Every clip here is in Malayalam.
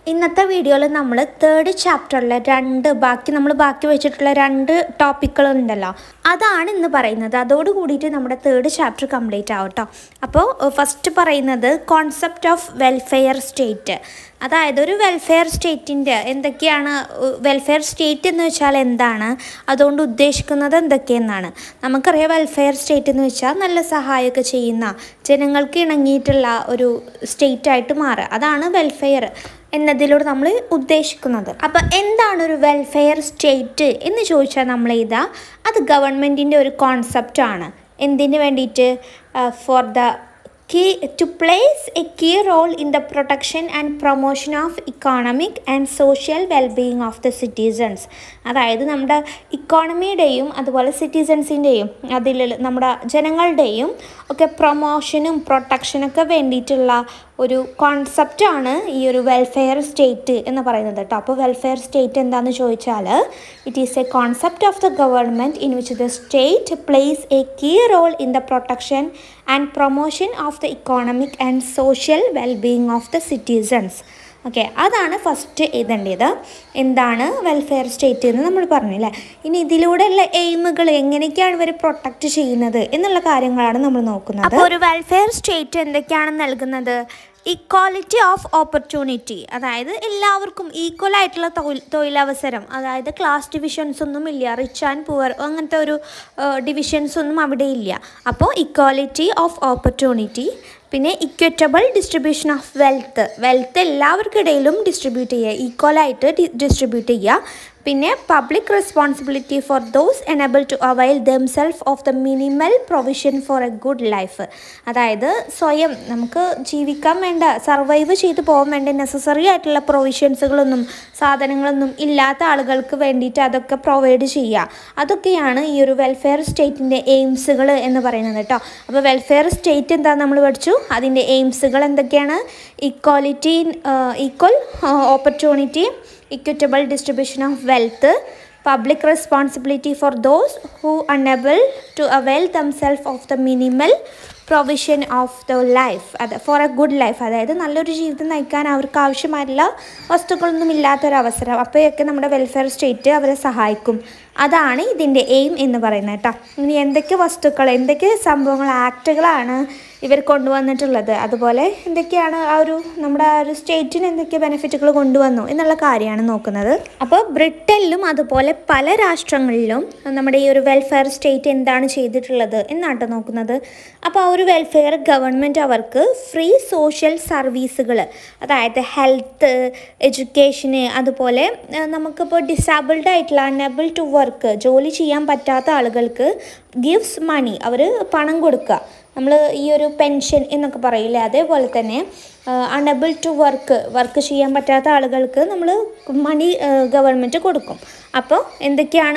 ഇന്നത്തെ വീഡിയോയിൽ നമ്മൾ തേർഡ് ചാപ്റ്ററിലെ രണ്ട് ബാക്കി നമ്മൾ ബാക്കി വെച്ചിട്ടുള്ള രണ്ട് ടോപ്പിക്കുകളുണ്ടല്ലോ അതാണ് ഇന്ന് പറയുന്നത് അതോട് കൂടിയിട്ട് നമ്മുടെ തേർഡ് ചാപ്റ്റർ കംപ്ലീറ്റ് ആവും കേട്ടോ അപ്പോൾ ഫസ്റ്റ് പറയുന്നത് കോൺസെപ്റ്റ് ഓഫ് വെൽഫെയർ സ്റ്റേറ്റ് അതായത് ഒരു വെൽഫെയർ സ്റ്റേറ്റിൻ്റെ എന്തൊക്കെയാണ് വെൽഫെയർ സ്റ്റേറ്റ് എന്ന് വെച്ചാൽ എന്താണ് അതുകൊണ്ട് ഉദ്ദേശിക്കുന്നത് എന്തൊക്കെയെന്നാണ് നമുക്കറിയാം വെൽഫെയർ സ്റ്റേറ്റ് എന്ന് വെച്ചാൽ നല്ല സഹായമൊക്കെ ചെയ്യുന്ന ജനങ്ങൾക്ക് ഇണങ്ങിയിട്ടുള്ള ഒരു സ്റ്റേറ്റ് ആയിട്ട് മാറുക അതാണ് വെൽഫെയർ എന്നതിലൂടെ നമ്മൾ ഉദ്ദേശിക്കുന്നത് അപ്പോൾ എന്താണ് ഒരു വെൽഫെയർ സ്റ്റേറ്റ് എന്ന് ചോദിച്ചാൽ നമ്മൾ ഇതാ അത് ഗവൺമെൻറ്റിൻ്റെ ഒരു കോൺസെപ്റ്റാണ് എന്തിനു വേണ്ടിയിട്ട് for the key to place a key role in the protection and promotion of economic and social well-being of the citizens അതായത് നമ്മുടെ ഇക്കോണമിയുടെയും അതുപോലെ സിറ്റിസൺസിൻ്റെയും അതിൽ നമ്മുടെ ജനങ്ങളുടെയും ഒക്കെ പ്രൊമോഷനും പ്രൊട്ടക്ഷനൊക്കെ വേണ്ടിയിട്ടുള്ള ഒരു കോൺസെപ്റ്റാണ് ഈ ഒരു വെൽഫെയർ സ്റ്റേറ്റ് എന്ന് പറയുന്നത് കേട്ടോ അപ്പോൾ വെൽഫെയർ സ്റ്റേറ്റ് എന്താണെന്ന് ചോദിച്ചാൽ it is a concept of the government in which the state plays a key role in the protection and promotion of the economic and social wellbeing of the citizens okay അതാണ് ഫസ്റ്റ് എഴുതേണ്ടത് എന്താണ് വെൽഫെയർ സ്റ്റേറ്റ് എന്ന് നമ്മൾ പറഞ്ഞില്ലേ ഇനി ഇതിലൂടെയുള്ള എയിമുകൾ എങ്ങനെയൊക്കെയാണ് ഇവർ പ്രൊട്ടക്റ്റ് ചെയ്യുന്നത് എന്നുള്ള കാര്യങ്ങളാണ് നമ്മൾ നോക്കുന്നത് അപ്പോൾ ഒരു വെൽഫെയർ സ്റ്റേറ്റ് എന്തൊക്കെയാണ് നൽകുന്നത് ഇക്വാലിറ്റി ഓഫ് ഓപ്പർച്യൂണിറ്റി അതായത് എല്ലാവർക്കും ഈക്വൽ ആയിട്ടുള്ള തൊഴിൽ തൊഴിലവസരം അതായത് ക്ലാസ് ഡിവിഷൻസ് ഒന്നും ഇല്ല റിച്ച് ആൻഡ് പുവർ അങ്ങനത്തെ ഒരു ഡിവിഷൻസ് ഒന്നും അവിടെ ഇല്ല അപ്പോൾ ഇക്വാലിറ്റി ഓഫ് ഓപ്പർച്യൂണിറ്റി പിന്നെ equitable distribution of wealth wealth എല്ലാവർക്കിടയിലും ഡിസ്ട്രിബ്യൂട്ട് ചെയ്യുക ഈക്വലായിട്ട് ഡിസ്ട്രിബ്യൂട്ട് ചെയ്യുക പിന്നെ public responsibility for those enable to avail themself of the minimal provision for a good life അതായത് സ്വയം നമുക്ക് ജീവിക്കാൻ വേണ്ട സർവൈവ് ചെയ്ത് പോകാൻ വേണ്ട നെസസറി ആയിട്ടുള്ള പ്രൊവിഷൻസുകളൊന്നും സാധനങ്ങളൊന്നും ഇല്ലാത്ത ആളുകൾക്ക് വേണ്ടിയിട്ട് അതൊക്കെ പ്രൊവൈഡ് ചെയ്യുക അതൊക്കെയാണ് ഈ ഒരു വെൽഫെയർ സ്റ്റേറ്റിൻ്റെ എയിംസുകൾ എന്ന് പറയുന്നത് കേട്ടോ അപ്പോൾ വെൽഫെയർ സ്റ്റേറ്റ് എന്താ നമ്മൾ പഠിച്ചു അതിൻ്റെ എയിംസുകൾ എന്തൊക്കെയാണ് equality equal opportunity equitable distribution of wealth, public responsibility for those who unable to avail themselves of the minimal provision of the life അത് ഫോർ എ ഗുഡ് ലൈഫ് അതായത് നല്ലൊരു ജീവിതം നയിക്കാൻ അവർക്ക് ആവശ്യമായിട്ടുള്ള വസ്തുക്കളൊന്നും ഇല്ലാത്തൊരവസരം അപ്പോഴൊക്കെ നമ്മുടെ വെൽഫെയർ സ്റ്റേറ്റ് അവരെ സഹായിക്കും അതാണ് ഇതിൻ്റെ എയിം എന്ന് പറയുന്നത് കേട്ടോ ഇനി എന്തൊക്കെ വസ്തുക്കൾ എന്തൊക്കെ സംഭവങ്ങൾ ആക്റ്റുകളാണ് ഇവർ കൊണ്ടുവന്നിട്ടുള്ളത് അതുപോലെ എന്തൊക്കെയാണ് ആ ഒരു നമ്മുടെ ആ ഒരു സ്റ്റേറ്റിന് എന്തൊക്കെ ബെനിഫിറ്റുകൾ കൊണ്ടുവന്നു എന്നുള്ള കാര്യമാണ് നോക്കുന്നത് അപ്പോൾ ബ്രിട്ടനിലും അതുപോലെ പല രാഷ്ട്രങ്ങളിലും നമ്മുടെ ഈ ഒരു വെൽഫെയർ സ്റ്റേറ്റ് എന്താണ് ചെയ്തിട്ടുള്ളത് എന്നാട്ടോ നോക്കുന്നത് അപ്പോൾ ആ ഒരു വെൽഫെയർ ഗവൺമെൻറ് അവർക്ക് ഫ്രീ സോഷ്യൽ സർവീസുകൾ അതായത് ഹെൽത്ത് എഡ്യൂക്കേഷന് അതുപോലെ നമുക്കിപ്പോൾ ഡിസേബിൾഡ് ആയിട്ടുള്ള അൺഎബിൾ ടു വർക്ക് ജോലി ചെയ്യാൻ പറ്റാത്ത ആളുകൾക്ക് ഗിഫ്റ്റ്സ് മണി അവർ പണം കൊടുക്കുക നമ്മൾ ഈ ഒരു പെൻഷൻ എന്നൊക്കെ പറയില്ലേ അതേപോലെ തന്നെ അണബിൾ ടു വർക്ക് വർക്ക് ചെയ്യാൻ പറ്റാത്ത ആളുകൾക്ക് നമ്മൾ മണി ഗവൺമെൻറ് കൊടുക്കും അപ്പോൾ എന്തൊക്കെയാണ്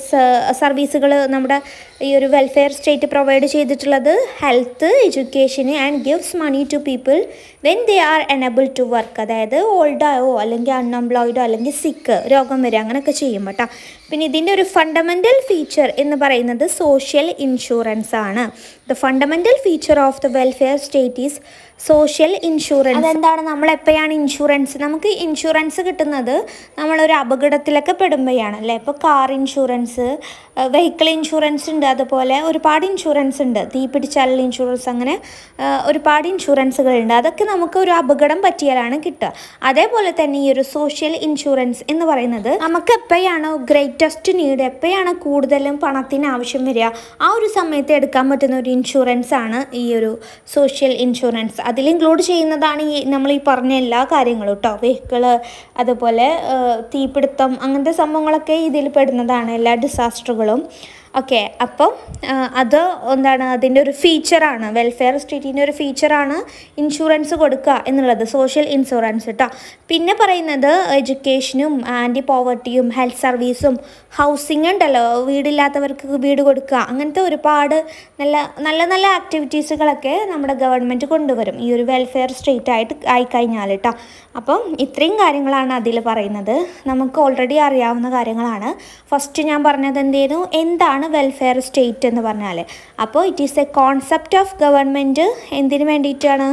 സർവീസുകൾ നമ്മുടെ ഈ ഒരു വെൽഫെയർ സ്റ്റേറ്റ് പ്രൊവൈഡ് ചെയ്തിട്ടുള്ളത് ഹെൽത്ത് എഡ്യൂക്കേഷന് and gives money to people when they are enable to work അതായത് ഓൾഡായോ അല്ലെങ്കിൽ അൺഎംപ്ലോയിഡോ അല്ലെങ്കിൽ സിക്ക് രോഗം വരിക അങ്ങനെയൊക്കെ ചെയ്യും കേട്ടോ പിന്നെ ഇതിൻ്റെ ഒരു ഫണ്ടമെൻ്റൽ ഫീച്ചർ എന്ന് പറയുന്നത് സോഷ്യൽ ഇൻഷുറൻസ് ആണ് the fundamental feature of the welfare state is social insurance അതെന്താണ് നമ്മൾ എപ്പോഴാണ് ഇൻഷുറൻസ് നമുക്ക് ഇൻഷുറൻസ് കിട്ടുന്നത് നമ്മളൊരു അപകടത്തിലൊക്കെ പെടുമ്പോഴാണ് അല്ലേ ഇപ്പോൾ കാർ ഇൻഷുറൻസ് വെഹിക്കിൾ ഇൻഷുറൻസ് ഉണ്ട് അതുപോലെ ഒരുപാട് ഇൻഷുറൻസ് ഉണ്ട് തീ പിടിച്ചാലുള്ള ഇൻഷുറൻസ് അങ്ങനെ ഒരുപാട് ഇൻഷുറൻസുകളുണ്ട് അതൊക്കെ നമുക്ക് ഒരു അപകടം പറ്റിയാലാണ് കിട്ടുക അതേപോലെ തന്നെ ഈ ഒരു സോഷ്യൽ ഇൻഷുറൻസ് എന്ന് പറയുന്നത് നമുക്ക് എപ്പോഴാണോ ഗ്രേറ്റസ്റ്റ് നീഡ് എപ്പോഴാണ് കൂടുതലും പണത്തിന് ആവശ്യം വരിക ആ ഒരു സമയത്ത് എടുക്കാൻ പറ്റുന്ന ഒരു ഇൻഷുറൻസ് ആണ് ഈ ഒരു സോഷ്യൽ ഇൻഷുറൻസ് അതിൽ ഇൻക്ലൂഡ് ചെയ്യുന്നതാണ് ഈ നമ്മൾ ഈ പറഞ്ഞ എല്ലാ കാര്യങ്ങളും കേട്ടോ വെഹിക്കിള് അതുപോലെ തീപിടുത്തം അങ്ങനത്തെ സംഭവങ്ങളൊക്കെ ഇതിൽ പെടുന്നതാണ് എല്ലാ ഡിസാസ്റ്ററുകളും ഓക്കെ അപ്പം അത് എന്താണ് അതിൻ്റെ ഒരു ഫീച്ചറാണ് വെൽഫെയർ സ്റ്റേറ്റിൻ്റെ ഒരു ഫീച്ചറാണ് ഇൻഷുറൻസ് കൊടുക്കുക എന്നുള്ളത് സോഷ്യൽ ഇൻഷുറൻസ് കേട്ടോ പിന്നെ പറയുന്നത് എഡ്യൂക്കേഷനും ആൻറ്റി പോവർട്ടിയും ഹെൽത്ത് സർവീസും ഹൗസിംഗ് ഉണ്ടല്ലോ വീടില്ലാത്തവർക്ക് വീട് കൊടുക്കുക അങ്ങനത്തെ ഒരുപാട് നല്ല നല്ല നല്ല ആക്ടിവിറ്റീസുകളൊക്കെ നമ്മുടെ ഗവൺമെൻറ് കൊണ്ടുവരും ഈ ഒരു വെൽഫെയർ സ്റ്റേറ്റ് ആയിട്ട് ആയിക്കഴിഞ്ഞാൽ കേട്ടോ അപ്പം ഇത്രയും കാര്യങ്ങളാണ് അതിൽ പറയുന്നത് നമുക്ക് ഓൾറെഡി അറിയാവുന്ന കാര്യങ്ങളാണ് ഫസ്റ്റ് ഞാൻ പറഞ്ഞത് എന്തേനു എന്താണ് വെൽഫെയർ സ്റ്റേറ്റ് എന്ന് പറഞ്ഞാൽ അപ്പോൾ it is a concept of government എന്തിനു വേണ്ടിയിട്ടാണ്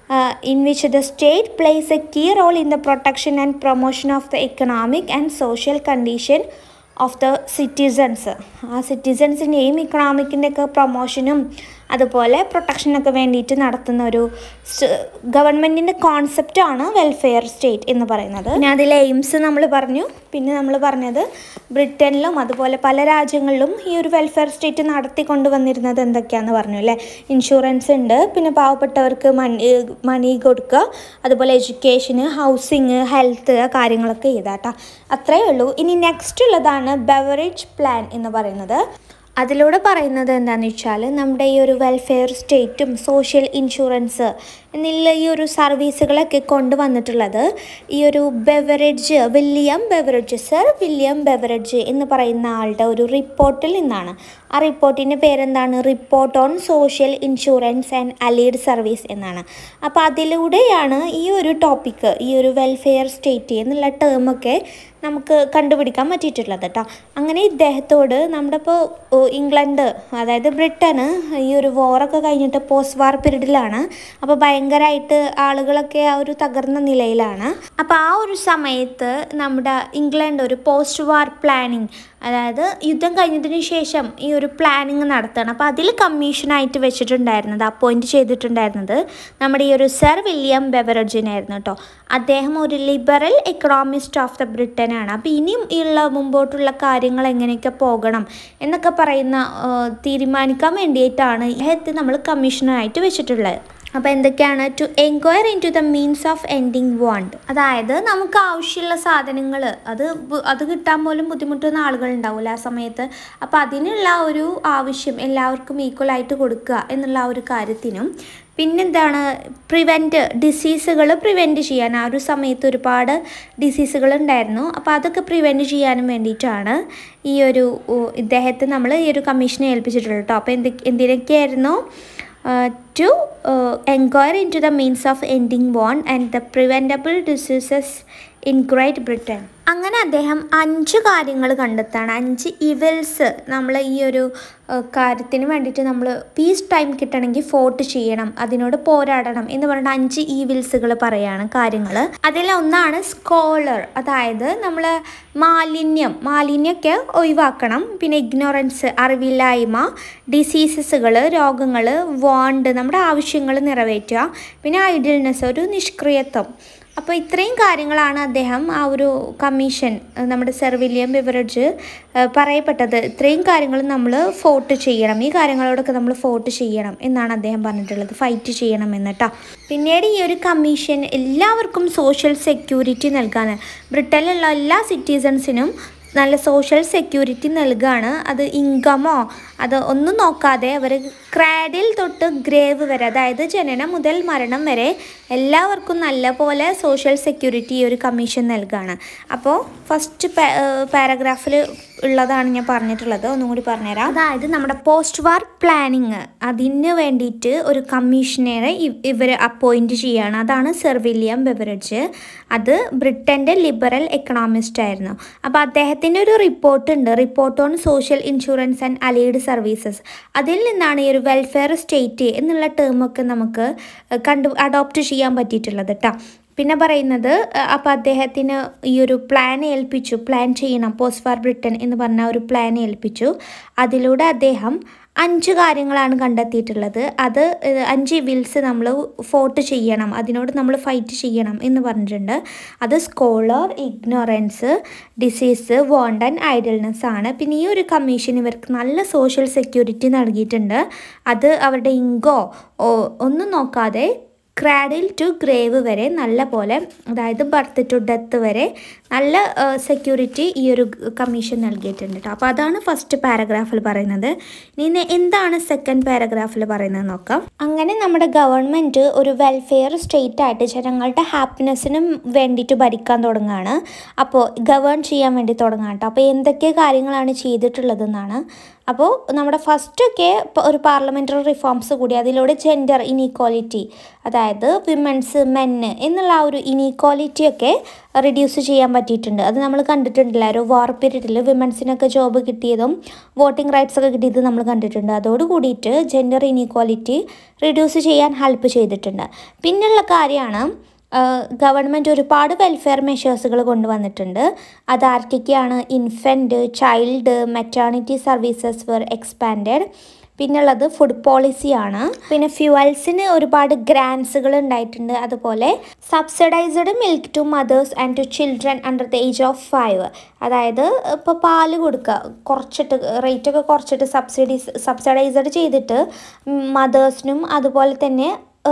in which the state plays a key role in the protection and promotion of the economic and social condition of the citizens ആ സിറ്റിസൺസിൻ്റെയും ഇക്കണോമിക്കിൻ്റെ ഒക്കെ പ്രൊമോഷനും അതുപോലെ പ്രൊട്ടക്ഷനൊക്കെ വേണ്ടിയിട്ട് നടത്തുന്ന ഒരു ഗവൺമെൻറ്റിൻ്റെ കോൺസെപ്റ്റാണ് വെൽഫെയർ സ്റ്റേറ്റ് എന്ന് പറയുന്നത് പിന്നെ അതിൽ എയിംസ് നമ്മൾ പറഞ്ഞു പിന്നെ നമ്മൾ പറഞ്ഞത് ബ്രിട്ടനിലും അതുപോലെ പല രാജ്യങ്ങളിലും ഈ ഒരു വെൽഫെയർ സ്റ്റേറ്റ് നടത്തിക്കൊണ്ട് വന്നിരുന്നത് എന്തൊക്കെയാണെന്ന് പറഞ്ഞു അല്ലേ ഇൻഷുറൻസ് ഉണ്ട് പിന്നെ പാവപ്പെട്ടവർക്ക് മണി മണി കൊടുക്കുക അതുപോലെ എഡ്യൂക്കേഷന് ഹൗസിങ് ഹെൽത്ത് കാര്യങ്ങളൊക്കെ ചെയ്താട്ടാ അത്രയേ ഉള്ളൂ ഇനി നെക്സ്റ്റ് ഉള്ളതാണ് ബെവറേജ് പ്ലാൻ എന്ന് പറയുന്നത് അതിലൂടെ പറയുന്നത് എന്താണെന്ന് വെച്ചാൽ നമ്മുടെ ഈ ഒരു വെൽഫെയർ സ്റ്റേറ്റും സോഷ്യൽ ഇൻഷുറൻസ് എന്നുള്ള ഈ ഒരു സർവീസുകളൊക്കെ കൊണ്ടുവന്നിട്ടുള്ളത് ഈ ഒരു Beveridge William Beveridge sir William Beveridge എന്ന് പറയുന്ന ആളുടെ ഒരു റിപ്പോർട്ടിൽ നിന്നാണ് ആ റിപ്പോർട്ടിൻ്റെ പേരെന്താണ് report on social insurance and allied service എന്നാണ് അപ്പോൾ അതിലൂടെയാണ് ഈ ഒരു ടോപ്പിക്ക് ഈ ഒരു വെൽഫെയർ സ്റ്റേറ്റ് എന്നുള്ള ടേമൊക്കെ നമുക്ക് കണ്ടുപിടിക്കാൻ പറ്റിയിട്ടുള്ളത് കേട്ടോ അങ്ങനെ ഇദ്ദേഹത്തോട് നമ്മുടെ ഇപ്പോൾ ഇംഗ്ലണ്ട് അതായത് ബ്രിട്ടന് ഈ ഒരു വോറൊക്കെ കഴിഞ്ഞിട്ട് പോസ്റ്റ് വാർ പീരീഡിലാണ് അപ്പോൾ ഭയങ്കരമായിട്ട് ആളുകളൊക്കെ ആ ഒരു തകർന്ന നിലയിലാണ് അപ്പോൾ ആ ഒരു സമയത്ത് നമ്മുടെ ഇംഗ്ലണ്ട് ഒരു പോസ്റ്റ് വാർ പ്ലാനിങ് അതായത് യുദ്ധം കഴിഞ്ഞതിന് ശേഷം ഈ ഒരു പ്ലാനിങ് നടത്തണം അപ്പോൾ അതിൽ കമ്മീഷനായിട്ട് വെച്ചിട്ടുണ്ടായിരുന്നത് അപ്പോയിൻറ്റ് ചെയ്തിട്ടുണ്ടായിരുന്നത് നമ്മുടെ ഈ ഒരു സർ വില്യം ബെവറേജിനായിരുന്നു കേട്ടോ അദ്ദേഹം ഒരു ലിബറൽ എക്കണോമിസ്റ്റ് ഓഫ് ദ ബ്രിട്ടനാണ് അപ്പോൾ ഇനിയും ഉള്ള മുമ്പോട്ടുള്ള കാര്യങ്ങൾ എങ്ങനെയൊക്കെ പോകണം എന്നൊക്കെ പറയുന്ന തീരുമാനിക്കാൻ വേണ്ടിയിട്ടാണ് ഇദ്ദേഹത്തെ നമ്മൾ കമ്മീഷനായിട്ട് വെച്ചിട്ടുള്ളത് അപ്പോൾ എന്തൊക്കെയാണ് to enquire into the means of ending want അതായത് നമുക്ക് ആവശ്യമുള്ള സാധനങ്ങൾ അത് അത് കിട്ടാൻ പോലും ബുദ്ധിമുട്ടുന്ന ആളുകളുണ്ടാവില്ല ആ സമയത്ത് അപ്പോൾ അതിനുള്ള ഒരു ആവശ്യം എല്ലാവർക്കും ഈക്വലായിട്ട് കൊടുക്കുക എന്നുള്ള ആ ഒരു കാര്യത്തിനും പിന്നെന്താണ് പ്രിവെൻറ്റ് ഡിസീസുകൾ പ്രിവെൻറ്റ് ചെയ്യാൻ ആ ഒരു സമയത്ത് ഒരുപാട് ഡിസീസുകൾ ഉണ്ടായിരുന്നു അപ്പോൾ അതൊക്കെ പ്രിവെൻറ്റ് ചെയ്യാനും വേണ്ടിയിട്ടാണ് ഈ ഒരു ഇദ്ദേഹത്തെ നമ്മൾ ഈ ഒരു കമ്മീഷനെ ഏൽപ്പിച്ചിട്ടുള്ളത് കേട്ടോ അപ്പോൾ എന്ത് എന്തിനൊക്കെയായിരുന്നു to enquire into the means of ending want and the preventable diseases in Great Britain അങ്ങനെ അദ്ദേഹം അഞ്ച് കാര്യങ്ങൾ കണ്ടെത്താണ് അഞ്ച് ഇവൽസ് നമ്മൾ ഈ ഒരു കാര്യത്തിന് വേണ്ടിയിട്ട് നമ്മൾ പീസ് ടൈം കിട്ടണമെങ്കിൽ ഫോർട്ട് ചെയ്യണം അതിനോട് പോരാടണം എന്ന് പറഞ്ഞിട്ട് അഞ്ച് ഈവിൽസുകൾ പറയാണ് കാര്യങ്ങൾ അതിലൊന്നാണ് സ്കോളർ അതായത് നമ്മൾ മാലിന്യം മാലിന്യമൊക്കെ ഒഴിവാക്കണം പിന്നെ ഇഗ്നോറൻസ് അറിവില്ലായ്മ ഡിസീസസുകൾ രോഗങ്ങൾ വാണ്ട് നമ്മുടെ ആവശ്യങ്ങൾ നിറവേറ്റുക പിന്നെ ഐഡിയൽനെസ് ഒരു നിഷ്ക്രിയത്വം അപ്പോൾ ഇത്രയും കാര്യങ്ങളാണ് അദ്ദേഹം ആ ഒരു കമ്മീഷൻ നമ്മുടെ സർ വില്യം ബിവറേജ് പറയപ്പെട്ടത് ഇത്രയും കാര്യങ്ങൾ നമ്മൾ ഫോർട്ട് ചെയ്യണം ഈ കാര്യങ്ങളോടൊക്കെ നമ്മൾ ഫോർട്ട് ചെയ്യണം എന്നാണ് അദ്ദേഹം പറഞ്ഞിട്ടുള്ളത് ഫൈറ്റ് ചെയ്യണം എന്നിട്ടാ പിന്നീട് ഈ ഒരു കമ്മീഷൻ എല്ലാവർക്കും സോഷ്യൽ സെക്യൂരിറ്റി നൽകാൻ ബ്രിട്ടനിലുള്ള എല്ലാ സിറ്റിസൺസിനും നല്ല സോഷ്യൽ സെക്യൂരിറ്റി നൽകുകയാണ് അത് ഇൻകമോ അത് ഒന്നും നോക്കാതെ അവർ ക്രാഡിൽ തൊട്ട് ഗ്രേവ് വരെ അതായത് ജനനം മുതൽ മരണം വരെ എല്ലാവർക്കും നല്ല പോലെ സോഷ്യൽ സെക്യൂരിറ്റി ഒരു കമ്മീഷൻ നൽകുകയാണ് അപ്പോൾ ഫസ്റ്റ് പാരഗ്രാഫിൽ ഉള്ളതാണ് ഞാൻ പറഞ്ഞിട്ടുള്ളത് ഒന്നും കൂടി പറഞ്ഞുതരാം അതായത് നമ്മുടെ പോസ്റ്റ് വാർ പ്ലാനിങ് അതിന് വേണ്ടിയിട്ട് ഒരു കമ്മീഷണറെ ഇവർ അപ്പോയിൻറ്റ് ചെയ്യുകയാണ് അതാണ് സർ വില്യം ബെവറേജ് അത് ബ്രിട്ടൻ്റെ ലിബറൽ എക്കണോമിസ്റ്റ് ആയിരുന്നു അപ്പോൾ അദ്ദേഹത്തിൻ്റെ ഒരു റിപ്പോർട്ട് ഉണ്ട് report on social insurance and allied services അതിൽ നിന്നാണ് ഈ ഒരു വെൽഫെയർ സ്റ്റേറ്റ് എന്നുള്ള ടേമൊക്കെ നമുക്ക് കണ്ടു അഡോപ്റ്റ് ചെയ്യാൻ പറ്റിയിട്ടുള്ളത് കേട്ടോ പിന്നെ പറയുന്നത് അപ്പോൾ അദ്ദേഹത്തിന് ഈ ഒരു പ്ലാൻ ഏൽപ്പിച്ചു പ്ലാൻ ചെയ്യണം പോസ്റ്റ് വാർ ബ്രിട്ടൻ എന്ന് പറഞ്ഞ ഒരു പ്ലാൻ ഏൽപ്പിച്ചു അതിലൂടെ അദ്ദേഹം അഞ്ച് കാര്യങ്ങളാണ് കണ്ടെത്തിയിട്ടുള്ളത് അത് അഞ്ച് വിൽസ് നമ്മൾ ഫോർട്ട് ചെയ്യണം അതിനോട് നമ്മൾ ഫൈറ്റ് ചെയ്യണം എന്ന് പറഞ്ഞിട്ടുണ്ട് അത് squalor ignorance disease want and idleness ആണ് പിന്നെ ഈ ഒരു കമ്മീഷൻ ഇവർക്ക് നല്ല സോഷ്യൽ സെക്യൂരിറ്റി നൽകിയിട്ടുണ്ട് അത് അവരുടെ ഇങ്കോ ഒന്നും നോക്കാതെ ക്രാഡിൽ ടു ഗ്രേവ് വരെ നല്ല പോലെ അതായത് ബർത്ത് ടു ഡെത്ത് വരെ നല്ല സെക്യൂരിറ്റി ഈ ഒരു കമ്മീഷൻ നൽകിയിട്ടുണ്ട് കേട്ടോ അപ്പോൾ അതാണ് ഫസ്റ്റ് പാരഗ്രാഫിൽ പറയുന്നത് ഇനി എന്താണ് സെക്കൻഡ് പാരഗ്രാഫിൽ പറയുന്നത് നോക്കാം അങ്ങനെ നമ്മുടെ ഗവൺമെൻറ് ഒരു വെൽഫെയർ സ്റ്റേറ്റ് ആയിട്ട് ജനങ്ങളുടെ ഹാപ്പിനെസ്സിനും വേണ്ടിയിട്ട് ഭരിക്കാൻ തുടങ്ങുകയാണ് അപ്പോൾ ഗവേൺ ചെയ്യാൻ വേണ്ടി തുടങ്ങാം കേട്ടോ അപ്പോൾ എന്തൊക്കെ കാര്യങ്ങളാണ് ചെയ്തിട്ടുള്ളതെന്നാണ് അപ്പോൾ നമ്മുടെ ഫസ്റ്റൊക്കെ ഒരു പാർലമെൻ്ററി റിഫോംസ് കൂടി അതിലൂടെ ജെൻഡർ ഇനീക്വാലിറ്റി അതായത് വിമൻസ് മെന്ന് എന്നുള്ള ആ ഒരു ഇനീക്വാലിറ്റിയൊക്കെ റിഡ്യൂസ് ചെയ്യാൻ പറ്റിയിട്ടുണ്ട് അത് നമ്മൾ കണ്ടിട്ടുണ്ടല്ലോ ഒരു വാർ പീരീഡിൽ വിമൻസിനൊക്കെ ജോബ് കിട്ടിയതും വോട്ടിംഗ് റൈറ്റ്സ് ഒക്കെ കിട്ടിയത് നമ്മൾ കണ്ടിട്ടുണ്ട് അതോട് കൂടിയിട്ട് ജെൻഡർ ഇനീക്വാലിറ്റി റിഡ്യൂസ് ചെയ്യാൻ ഹെൽപ്പ് ചെയ്തിട്ടുണ്ട് പിന്നെയുള്ള കാര്യമാണ് ഗവൺമെൻറ് ഒരുപാട് വെൽഫെയർ മെഷേഴ്സുകൾ കൊണ്ടുവന്നിട്ടുണ്ട് അത് ആർക്കൊക്കെയാണ് infant child maternity services were expanded പിന്നുള്ളത് ഫുഡ് പോളിസിയാണ് പിന്നെ ഫ്യൂവൽസിന് ഒരുപാട് ഗ്രാൻസുകൾ ഉണ്ടായിട്ടുണ്ട് അതുപോലെ subsidised milk to mothers and to children under the age of five അതായത് ഇപ്പോൾ പാല് കൊടുക്കുക കുറച്ചിട്ട് റേറ്റൊക്കെ കുറച്ചിട്ട് സബ്സിഡീസ് സബ്സിഡൈസ്ഡ് ചെയ്തിട്ട് മദേഴ്സിനും അതുപോലെ തന്നെ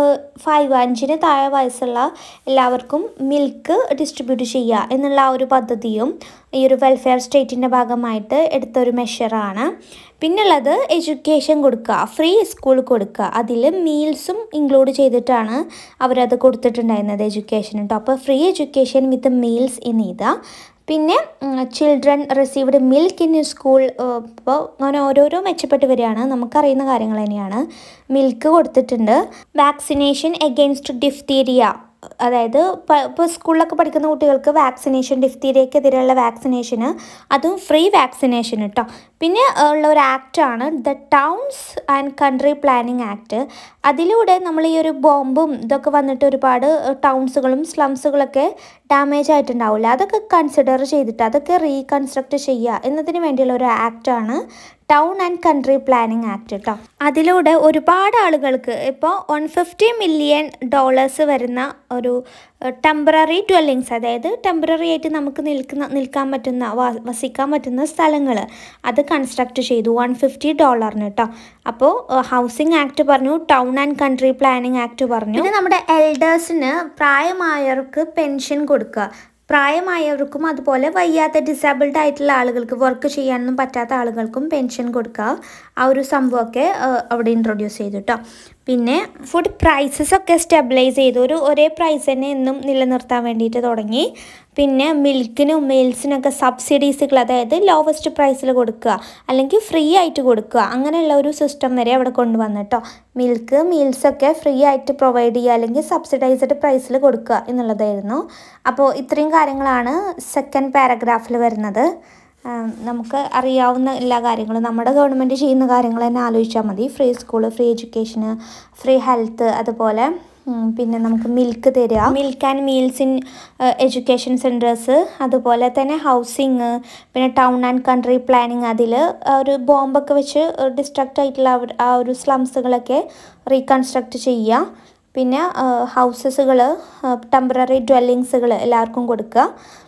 ഫൈവ് അഞ്ചിന് താഴെ വയസ്സുള്ള എല്ലാവർക്കും മിൽക്ക് ഡിസ്ട്രിബ്യൂട്ട് ചെയ്യുക എന്നുള്ള ആ ഒരു പദ്ധതിയും ഈ ഒരു വെൽഫെയർ സ്റ്റേറ്റിൻ്റെ ഭാഗമായിട്ട് എടുത്തൊരു മെഷറാണ് പിന്നുള്ളത് എഡ്യൂക്കേഷൻ കൊടുക്കുക ഫ്രീ സ്കൂൾ കൊടുക്കുക അതിൽ മീൽസും ഇൻക്ലൂഡ് ചെയ്തിട്ടാണ് അവരത് കൊടുത്തിട്ടുണ്ടായിരുന്നത് എഡ്യൂക്കേഷൻ കേട്ടോ അപ്പോൾ free education with meals in ഇതാ പിന്നെ children received milk in school ഇപ്പോൾ അങ്ങനെ ഓരോരോ മെച്ചപ്പെട്ട് വരികയാണ് നമുക്കറിയുന്ന കാര്യങ്ങൾ തന്നെയാണ് മിൽക്ക് കൊടുത്തിട്ടുണ്ട് വാക്സിനേഷൻ എഗെയിൻസ്റ്റ് ഡിഫ്തീരിയ അതായത് ഇപ്പോൾ സ്കൂളിലൊക്കെ പഠിക്കുന്ന കുട്ടികൾക്ക് വാക്സിനേഷൻ ഡിഫ്തീരിയക്കെതിരെയുള്ള വാക്സിനേഷന് അതും ഫ്രീ വാക്സിനേഷൻ കേട്ടോ പിന്നെ ഉള്ള ഒരു ആക്റ്റാണ് the towns and country planning act അതിലൂടെ നമ്മൾ ഈ ഒരു ബോംബും ഇതൊക്കെ വന്നിട്ട് ഒരുപാട് ടൗൺസുകളും സ്ലംസുകളൊക്കെ ഡാമേജ് ആയിട്ടുണ്ടാവില്ല അതൊക്കെ കൺസിഡർ ചെയ്തിട്ട് അതൊക്കെ റീകൺസ്ട്രക്ട് ചെയ്യുക എന്നതിന് വേണ്ടിയുള്ള ഒരു ആക്റ്റാണ് town and country planning act കേട്ടോ അതിലൂടെ ഒരുപാട് ആളുകൾക്ക് ഇപ്പോൾ വൺ ഫിഫ്റ്റി മില്യൺ ഡോളേഴ്സ് വരുന്ന ഒരു ടെമ്പററി ഡ്വെല്ലിങ്സ് അതായത് ടെമ്പററി ആയിട്ട് നമുക്ക് നിൽക്കുന്ന നിൽക്കാൻ പറ്റുന്ന വസിക്കാൻ പറ്റുന്ന സ്ഥലങ്ങൾ അത് കൺസ്ട്രക്ട് ചെയ്തു വൺ ഫിഫ്റ്റി ഡോളറിന് കേട്ടോ അപ്പോൾ ഹൗസിംഗ് ആക്ട് പറഞ്ഞു town and country planning act പറഞ്ഞു പിന്നെ നമ്മുടെ എൽഡേഴ്സിന് പ്രായമായവർക്ക് പെൻഷൻ കൊടുക്കുക പ്രായമായവർക്കും അതുപോലെ വയ്യാത്ത ഡിസേബിൾഡ് ആയിട്ടുള്ള ആളുകൾക്ക് വർക്ക് ചെയ്യാനൊന്നും പറ്റാത്ത ആളുകൾക്കും പെൻഷൻ കൊടുക്കുക ആ ഒരു സംഭവമൊക്കെ അവിടെ ഇൻട്രൊഡ്യൂസ് ചെയ്തു കേട്ടോ പിന്നെ ഫുഡ് പ്രൈസസ് ഒക്കെ സ്റ്റെബിലൈസ് ചെയ്തു ഒരു ഒരേ പ്രൈസ് തന്നെ എന്നും നിലനിർത്താൻ വേണ്ടിയിട്ട് തുടങ്ങി പിന്നെ മിൽക്കിനും മീൽസിനൊക്കെ സബ്സിഡീസുകൾ അതായത് ലോവസ്റ്റ് പ്രൈസിൽ കൊടുക്കുക അല്ലെങ്കിൽ ഫ്രീ ആയിട്ട് കൊടുക്കുക അങ്ങനെയുള്ള ഒരു സിസ്റ്റം വരെ അവിടെ കൊണ്ടുവന്നിട്ടോ മിൽക്ക് മീൽസൊക്കെ ഫ്രീ ആയിട്ട് പ്രൊവൈഡ് ചെയ്യുക അല്ലെങ്കിൽ സബ്സിഡൈസ്ഡ് പ്രൈസിൽ കൊടുക്കുക എന്നുള്ളതായിരുന്നു അപ്പോൾ ഇത്രയും കാര്യങ്ങളാണ് സെക്കൻഡ് പാരഗ്രാഫിൽ വരുന്നത് നമുക്ക് അറിയാവുന്ന എല്ലാ കാര്യങ്ങളും നമ്മുടെ ഗവൺമെൻറ് ചെയ്യുന്ന കാര്യങ്ങൾ തന്നെ ആലോചിച്ചാൽ മതി ഫ്രീ സ്കൂൾ ഫ്രീ എഡ്യൂക്കേഷന് ഫ്രീ ഹെൽത്ത് അതുപോലെ പിന്നെ നമുക്ക് മിൽക്ക് തരിക milk and meals in education centres അതുപോലെ തന്നെ ഹൗസിങ് പിന്നെ ടൗൺ ആൻഡ് കൺട്രി പ്ലാനിങ് അതിൽ ഒരു ബോംബൊക്കെ വെച്ച് ഡിസ്ട്രക്റ്റ് ആയിട്ടുള്ള ആ ഒരു സ്ലംസുകളൊക്കെ റീകൺസ്ട്രക്റ്റ് ചെയ്യുക പിന്നെ ഹൗസസുകൾ ടെമ്പററി ഡ്വെല്ലിങ്സുകൾ എല്ലാവർക്കും കൊടുക്കുക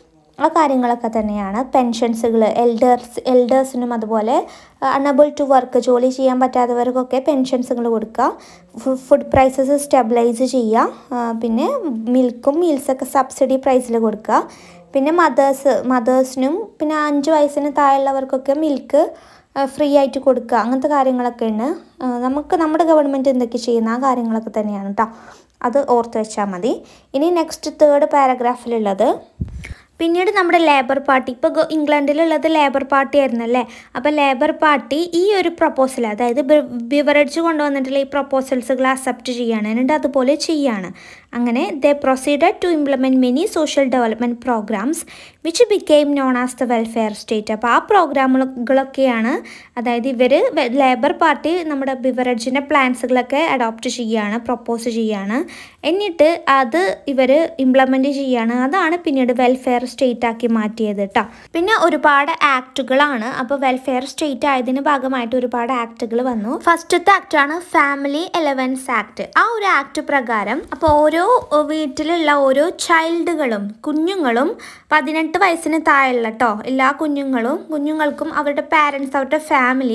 ആ കാര്യങ്ങളൊക്കെ തന്നെയാണ് പെൻഷൻസുകൾ എൽഡേഴ്സ് എൽഡേഴ്സിനും അതുപോലെ അണബിൾ ടു വർക്ക് ജോലി ചെയ്യാൻ പറ്റാത്തവർക്കൊക്കെ പെൻഷൻസുകൾ കൊടുക്കുക ഫുഡ് പ്രൈസസ് സ്റ്റെബിലൈസ് ചെയ്യുക പിന്നെ മിൽക്കും മീൽസൊക്കെ സബ്സിഡി പ്രൈസിൽ കൊടുക്കുക പിന്നെ മദേഴ്സ് മദേഴ്സിനും പിന്നെ അഞ്ച് വയസ്സിന് താഴെയുള്ളവർക്കൊക്കെ മിൽക്ക് ഫ്രീ ആയിട്ട് കൊടുക്കുക അങ്ങനത്തെ കാര്യങ്ങളൊക്കെ ഉണ്ട് നമുക്ക് നമ്മുടെ ഗവൺമെൻറ് എന്തൊക്കെ ചെയ്യുന്ന ആ കാര്യങ്ങളൊക്കെ തന്നെയാണ് കേട്ടോ അത് ഓർത്ത് വെച്ചാൽ മതി ഇനി നെക്സ്റ്റ് തേർഡ് പാരഗ്രാഫിലുള്ളത് പിന്നീട് നമ്മുടെ ലേബർ പാർട്ടി ഇപ്പോൾ ഇംഗ്ലണ്ടിലുള്ളത് ലേബർ പാർട്ടി ആയിരുന്നല്ലേ അപ്പോൾ ലേബർ പാർട്ടി ഈ ഒരു പ്രപ്പോസൽ അതായത് ബിവറേജ് കൊണ്ടുവന്നിട്ടുള്ള ഈ പ്രപ്പോസൽസുകൾ അക്സെപ്റ്റ് ചെയ്യാണ് എന്നിട്ട് അതുപോലെ ചെയ്യാണ് അങ്ങനെ the proceeded to implement many social development programmes which became known as the welfare state അപ്പോൾ ആ പ്രോഗ്രാമുകളൊക്കെയാണ് അതായത് ഇവർ ലേബർ പാർട്ടി നമ്മുടെ ബിവറേജിൻ്റെ പ്ലാൻസുകളൊക്കെ അഡോപ്റ്റ് ചെയ്യുകയാണ് പ്രപ്പോസ് ചെയ്യുകയാണ് എന്നിട്ട് അത് ഇവർ ഇംപ്ലിമെൻറ്റ് ചെയ്യുകയാണ് അതാണ് പിന്നീട് വെൽഫെയർ സ്റ്റേറ്റ് ആക്കി മാറ്റിയത് കേട്ടോ പിന്നെ ഒരുപാട് ആക്റ്റുകളാണ് അപ്പോൾ വെൽഫെയർ സ്റ്റേറ്റ് ആയതിന് ഭാഗമായിട്ട് ഒരുപാട് ആക്റ്റുകൾ വന്നു ഫസ്റ്റത്തെ ആക്റ്റാണ് ഫാമിലി എലവൻസ് ആക്ട് ആ ഒരു ആക്ട് പ്രകാരം അപ്പോൾ ഓരോ വീട്ടിലുള്ള ഓരോ ചൈൽഡുകളും കുഞ്ഞുങ്ങളും പതിനെട്ട് വയസ്സിന് താഴെയുള്ള കേട്ടോ എല്ലാ കുഞ്ഞുങ്ങളും കുഞ്ഞുങ്ങൾക്കും അവരുടെ പാരൻസ് അവരുടെ ഫാമിലി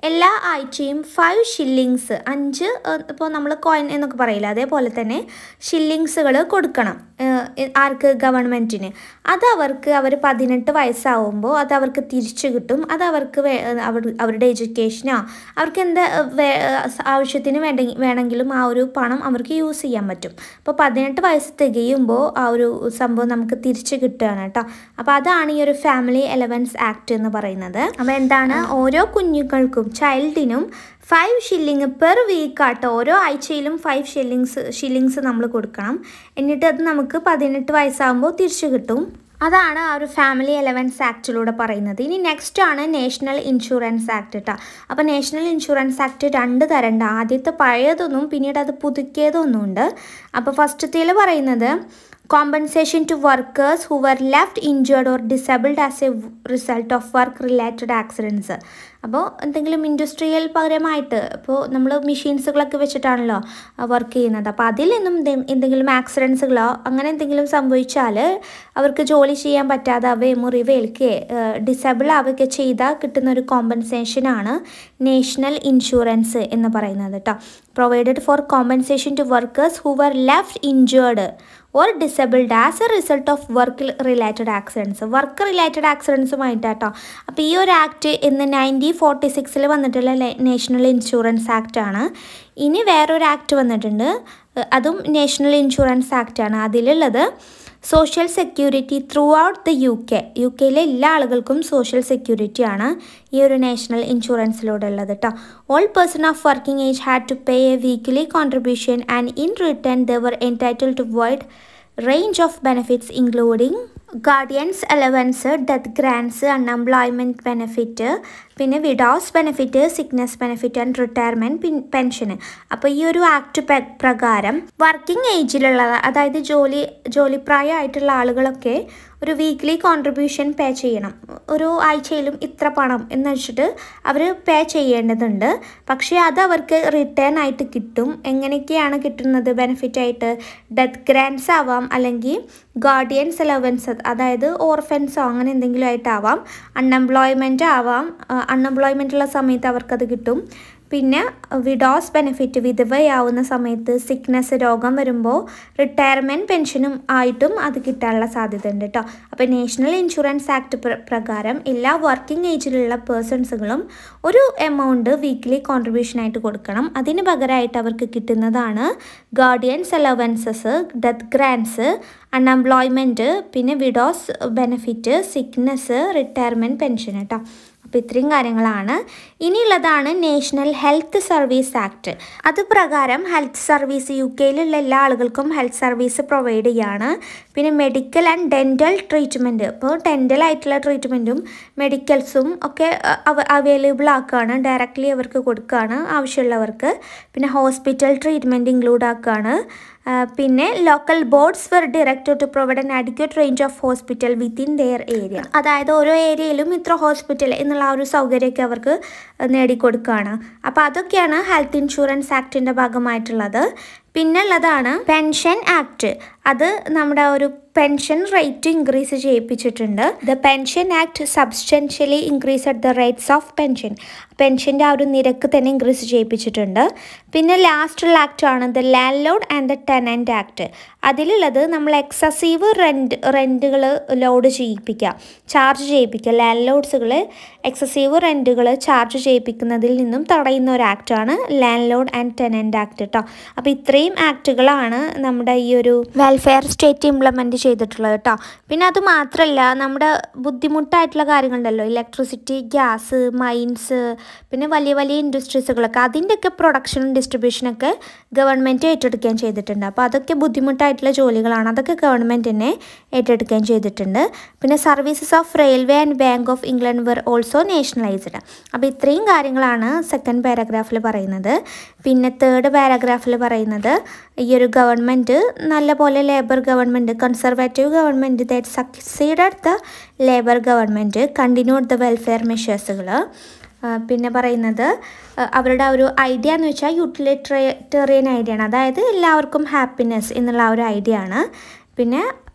എല്ലാ ആഴ്ചയും ഫൈവ് ഷില്ലിങ്സ് അഞ്ച് ഇപ്പോൾ നമ്മൾ കോയിൻ എന്നൊക്കെ പറയില്ല അതേപോലെ തന്നെ ഷില്ലിങ്സുകൾ കൊടുക്കണം ഏഹ്, ആർക്ക് ഗവൺമെൻറ്റിന് അത് അവർക്ക് അവർ പതിനെട്ട് വയസ്സാവുമ്പോൾ അത് അവർക്ക് തിരിച്ചു കിട്ടും അത് അവർക്ക് വേ അവർ അവരുടെ എഡ്യൂക്കേഷനോ അവർക്ക് എന്താ വേ- ആവശ്യത്തിന് വേണ്ട വേണമെങ്കിലും ആ ഒരു പണം അവർക്ക് യൂസ് ചെയ്യാൻ പറ്റും അപ്പോൾ പതിനെട്ട് വയസ്സ് തികയുമ്പോൾ ആ ഒരു സംഭവം നമുക്ക് തിരിച്ചു കിട്ടുകയാണ് കേട്ടോ അപ്പോൾ അതാണ് ഈ ഒരു ഫാമിലി എലവൻസ് ആക്ട് എന്ന് പറയുന്നത് അപ്പോൾ എന്താണ് ഓരോ കുഞ്ഞുങ്ങൾക്കും ചൈൽഡിനും ഫൈവ് ഷില്ലിങ് പെർ വീക്ക് ആട്ടോ ഓരോ ആഴ്ചയിലും ഫൈവ് ഷില്ലിങ്സ് ഷില്ലിങ്സ് നമ്മൾ കൊടുക്കണം എന്നിട്ട് അത് നമുക്ക് പതിനെട്ട് വയസ്സാകുമ്പോൾ തിരിച്ചു കിട്ടും അതാണ് ആ ഒരു ഫാമിലി എലവൻസ് ആക്റ്റിലൂടെ പറയുന്നത് ഇനി നെക്സ്റ്റ് ആണ് നാഷണൽ ഇൻഷുറൻസ് ആക്ട് കേട്ടോ അപ്പോൾ നാഷണൽ ഇൻഷുറൻസ് ആക്ട് രണ്ട് തരണ്ട് ആദ്യത്തെ പഴയതൊന്നും പിന്നീട് അത് പുതുക്കിയതൊന്നും ഉണ്ട് അപ്പോൾ ഫസ്റ്റത്തേൽ പറയുന്നത് compensation to workers who were left injured or disabled as a result of work related accidents അപ്പോൾ എന്തെങ്കിലും ഇൻഡസ്ട്രിയൽ പകരമായിട്ട് ഇപ്പോൾ നമ്മൾ മെഷീൻസുകളൊക്കെ വെച്ചിട്ടാണല്ലോ വർക്ക് ചെയ്യുന്നത് അപ്പോൾ അതിൽ നിന്നും എന്തെ- എന്തെങ്കിലും ആക്സിഡൻസുകളോ അങ്ങനെ എന്തെങ്കിലും സംഭവിച്ചാൽ അവർക്ക് ജോലി ചെയ്യാൻ പറ്റാതെ അവയെ മുറിവേൽക്കുകയോ ഡിസേബിൾ ആവുകയൊക്കെ ചെയ്താൽ കിട്ടുന്ന ഒരു കോമ്പൻസേഷനാണ് നാഷണൽ ഇൻഷുറൻസ് എന്ന് പറയുന്നത് കേട്ടോ provided for compensation to workers who were left injured or disabled as a result of work related accidents work related ആക്സിഡൻസുമായിട്ടാട്ടോ അപ്പോൾ ഈ ഒരു ആക്ട് ഇന്ന് നയൻറ്റീൻ ഫോർട്ടി സിക്സിൽ വന്നിട്ടുള്ള നാഷണൽ ഇൻഷുറൻസ് ആക്ട് ആണ് ഇനി വേറൊരു ആക്ട് വന്നിട്ടുണ്ട് ഏഹ് അതും നാഷണൽ ഇൻഷുറൻസ് ആക്ട് ആണ് അതിലുള്ളത് social security through out the U K U കെയിലെ എല്ലാ ആളുകൾക്കും സോഷ്യൽ സെക്യൂരിറ്റി ആണ് ഈ ഒരു നാഷണൽ ഇൻഷുറൻസിലൂടെ ഉള്ളത് കേട്ടോ all person of working age had to pay a weekly contribution and in return they're entitled to wide range of benefits including guardians allowance death grants unemployment benefit പിന്നെ widows benefit sickness benefit and retirement pension അപ്പോൾ ഈ ഒരു ആക്ട് പ്രകാരം വർക്കിംഗ് ഏജിലുള്ള അതായത് ജോലി ജോലിപ്രായമായിട്ടുള്ള ആളുകളൊക്കെ ഒരു വീക്ക്ലി കോൺട്രിബ്യൂഷൻ പേ ചെയ്യണം ഒരു ആഴ്ചയിലും ഇത്ര പണം എന്ന് വെച്ചിട്ട് അവർ പേ ചെയ്യേണ്ടതുണ്ട് പക്ഷേ അത് അവർക്ക് റിട്ടേൺ ആയിട്ട് കിട്ടും എങ്ങനെയൊക്കെയാണ് കിട്ടുന്നത് ബെനിഫിറ്റ് ആയിട്ട് ഡെത്ത് ഗ്രാൻസ് ആവാം അല്ലെങ്കിൽ ഗാർഡിയൻസ് അലവൻസ് അതായത് ഓർഫൻസോ അങ്ങനെ എന്തെങ്കിലും ആയിട്ടാവാം അൺഎംപ്ലോയ്മെൻറ്റ് ആവാം അൺഎംപ്ലോയ്മെൻ്റ് ഉള്ള സമയത്ത് അവർക്കത് കിട്ടും പിന്നെ വിഡോസ് ബെനിഫിറ്റ് വിധവയാവുന്ന സമയത്ത് സിക്നസ് രോഗം വരുമ്പോൾ റിട്ടയർമെൻറ്റ് പെൻഷനും ആയിട്ടും അത് കിട്ടാനുള്ള സാധ്യത ഉണ്ട് കേട്ടോ അപ്പോൾ നാഷണൽ ഇൻഷുറൻസ് ആക്ട് പ്രകാരം എല്ലാ വർക്കിംഗ് ഏജിലുള്ള പേഴ്സൺസുകളും ഒരു എമൗണ്ട് വീക്ക്ലി കോൺട്രിബ്യൂഷനായിട്ട് കൊടുക്കണം അതിന് പകരമായിട്ട് അവർക്ക് കിട്ടുന്നതാണ് guardians allowances death grants unemployment പിന്നെ widows benefit sickness retirement pension കേട്ടോ അപ്പോൾ ഇത്രയും കാര്യങ്ങളാണ് ഇനിയുള്ളതാണ് നാഷണൽ ഹെൽത്ത് സർവീസ് ആക്ട് അത് പ്രകാരം ഹെൽത്ത് സർവീസ് യു കെയിലുള്ള എല്ലാ ആളുകൾക്കും ഹെൽത്ത് സർവീസ് പ്രൊവൈഡ് ചെയ്യാണ് പിന്നെ മെഡിക്കൽ ആൻഡ് ഡെൻറ്റൽ ട്രീറ്റ്മെൻറ്റ് ഇപ്പോൾ ഡെൻറ്റൽ ആയിട്ടുള്ള ട്രീറ്റ്മെൻറ്റും മെഡിക്കൽസും ഒക്കെ അവൈലബിൾ ആക്കുകയാണ് ഡയറക്റ്റ്ലി അവർക്ക് കൊടുക്കുകയാണ് ആവശ്യമുള്ളവർക്ക് പിന്നെ ഹോസ്പിറ്റൽ ട്രീറ്റ്മെൻറ്റ് ഇൻക്ലൂഡ് ആക്കുകയാണ് ആ, പിന്നെ local boards were directed to provide an adequate range of hospital within their area അതായത് ഓരോ ഏരിയയിലും ഇത്ര ഹോസ്പിറ്റൽ എന്നുള്ള ആ ഒരു സൗകര്യമൊക്കെ അവർക്ക് നേടിക്കൊടുക്കുകയാണ് അപ്പോൾ അതൊക്കെയാണ് ഹെൽത്ത് ഇൻഷുറൻസ് ആക്ടിൻ്റെ ഭാഗമായിട്ടുള്ളത് പിന്നുള്ളതാണ് പെൻഷൻ ആക്ട് അത് നമ്മുടെ ഒരു പെൻഷൻ റേറ്റ് ഇൻക്രീസ് ചെയ്യിപ്പിച്ചിട്ടുണ്ട് the pension act substantially increase at the rates of pension പെൻഷൻ്റെ ആ ഒരു നിരക്ക് തന്നെ ഇൻക്രീസ് ചെയ്യിപ്പിച്ചിട്ടുണ്ട് പിന്നെ ലാസ്റ്റുള്ള ആക്ട് ആണ് the landlord and the tenant act അതിലുള്ളത് നമ്മൾ എക്സസീവ് റെൻറ്റ് റെൻറ്റുകൾ ലോഡ് ചെയ്യിപ്പിക്കുക ചാർജ് ചെയ്യിപ്പിക്കുക ലാൻഡ് ലോഡ്സുകൾ എക്സസീവ് റെൻറ്റുകൾ ചാർജ് ചെയ്യിപ്പിക്കുന്നതിൽ നിന്നും തടയുന്ന ഒരു ആക്റ്റാണ് landlord and tenant act കേട്ടോ അപ്പോൾ ഇത്രയും ആക്റ്റുകളാണ് നമ്മുടെ ഈ ഒരു വെൽഫെയർ സ്റ്റേറ്റ് ഇംപ്ലിമെൻറ്റ് ചെയ്തിട്ടുള്ളത് കേട്ടോ പിന്നെ അത് മാത്രമല്ല നമ്മുടെ ബുദ്ധിമുട്ടായിട്ടുള്ള കാര്യങ്ങളുണ്ടല്ലോ ഇലക്ട്രിസിറ്റി ഗ്യാസ് മൈൻസ് പിന്നെ വലിയ വലിയ ഇൻഡസ്ട്രീസുകളൊക്കെ അതിൻ്റെയൊക്കെ പ്രൊഡക്ഷനും ഡിസ്ട്രിബ്യൂഷനൊക്കെ ഗവൺമെൻറ് ഏറ്റെടുക്കുകയും ചെയ്തിട്ടുണ്ട് അപ്പോൾ അതൊക്കെ ബുദ്ധിമുട്ടായിട്ടുള്ള ജോലികളാണ് അതൊക്കെ ഗവൺമെൻറ് തന്നെ ഏറ്റെടുക്കുകയും ചെയ്തിട്ടുണ്ട് പിന്നെ services of railway and bank of England were also nationalised അപ്പോൾ ഇത്രയും കാര്യങ്ങളാണ് സെക്കൻഡ് പാരഗ്രാഫിൽ പറയുന്നത് പിന്നെ തേർഡ് പാരഗ്രാഫിൽ പറയുന്നത് ഈ ഒരു ഗവൺമെൻറ് നല്ലപോലെ labour government conservative government that succeeded the labour government continued the welfare മെഷേഴ്സുകൾ പിന്നെ പറയുന്നത് ആ, അവരുടെ ആ ഒരു ഐഡിയ എന്ന് വെച്ചാൽ യൂട്ടിലിറ്റേറിയൻ ഐഡിയ ആണ് അതായത് എല്ലാവർക്കും ഹാപ്പിനെസ് എന്നുള്ള ആ ഒരു ഐഡിയ ആണ് പിന്നെ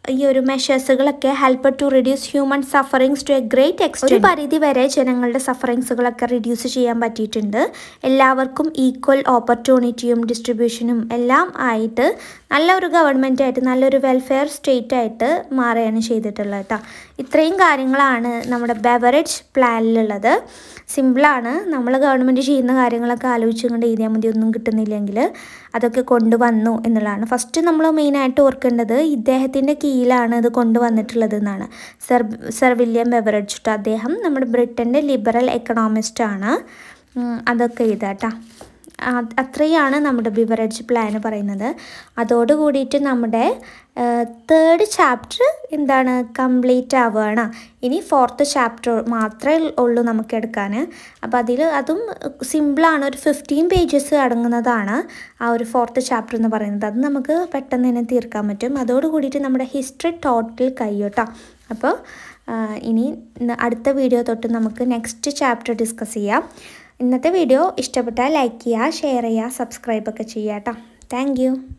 ഈ ഒരു മെഷേഴ്സുകളൊക്കെ help to reduce human sufferings to a great extent ഒരു പരിധി വരെ ജനങ്ങളുടെ സഫറിങ്സുകളൊക്കെ റിഡ്യൂസ് ചെയ്യാൻ പറ്റിയിട്ടുണ്ട് എല്ലാവർക്കും ഈക്വൽ ഓപ്പർച്യൂണിറ്റിയും ഡിസ്ട്രിബ്യൂഷനും എല്ലാം ആയിട്ട് നല്ലൊരു ഗവൺമെൻറ് ആയിട്ട് നല്ലൊരു വെൽഫെയർ സ്റ്റേറ്റ് ആയിട്ട് മാറുകയാണ് ചെയ്തിട്ടുള്ളത് കേട്ടോ ഇത്രയും കാര്യങ്ങളാണ് നമ്മുടെ ബെവറേജ് പ്ലാനിലുള്ളത് സിമ്പിളാണ് നമ്മൾ ഗവൺമെൻറ് ചെയ്യുന്ന കാര്യങ്ങളൊക്കെ ആലോചിച്ചുകൊണ്ട് എഴുതിയാൽ മതി ഒന്നും കിട്ടുന്നില്ലെങ്കിൽ അതൊക്കെ കൊണ്ടുവന്നു എന്നുള്ളതാണ് ഫസ്റ്റ് നമ്മൾ മെയിനായിട്ട് ഓർക്കേണ്ടത് ഇദ്ദേഹത്തിൻ്റെ കീഴിലാണ് ഇത് കൊണ്ടുവന്നിട്ടുള്ളത് എന്നാണ് സർ സർ വില്യം ബെവറേജ് ട്ടോ അദ്ദേഹം നമ്മുടെ ബ്രിട്ടൻ്റെ ലിബറൽ എക്കണോമിസ്റ്റ് ആണ് അതൊക്കെ എഴുതാട്ടോ അത്രയാണ് നമ്മുടെ ബിവറേജ് പ്ലാൻ പറയുന്നത് അതോട് കൂടിയിട്ട് നമ്മുടെ തേർഡ് ചാപ്റ്റർ എന്താണ് കംപ്ലീറ്റ് ആവുകയാണ് ഇനി ഫോർത്ത് ചാപ്റ്റർ മാത്രമേ ഉള്ളൂ നമുക്ക് എടുക്കാൻ അപ്പോൾ അതിൽ അതും സിമ്പിളാണ് ഒരു ഫിഫ്റ്റീൻ പേജസ് അടങ്ങുന്നതാണ് ആ ഒരു ഫോർത്ത് ചാപ്റ്റർ എന്ന് പറയുന്നത് അത് നമുക്ക് പെട്ടെന്ന് തന്നെ തീർക്കാൻ പറ്റും അതോട് കൂടിയിട്ട് നമ്മുടെ ഹിസ്റ്ററി ടോട്ടൽ കഴിയും അപ്പോൾ ഇനി അടുത്ത വീഡിയോ തൊട്ട് നമുക്ക് നെക്സ്റ്റ് ചാപ്റ്റർ ഡിസ്കസ് ചെയ്യാം ഇന്നത്തെ വീഡിയോ ഇഷ്ടപ്പെട്ടാൽ ലൈക്ക് ചെയ്യുക ഷെയർ ചെയ്യുക സബ്സ്ക്രൈബ് ഒക്കെ ചെയ്യുക കേട്ടോ താങ്ക്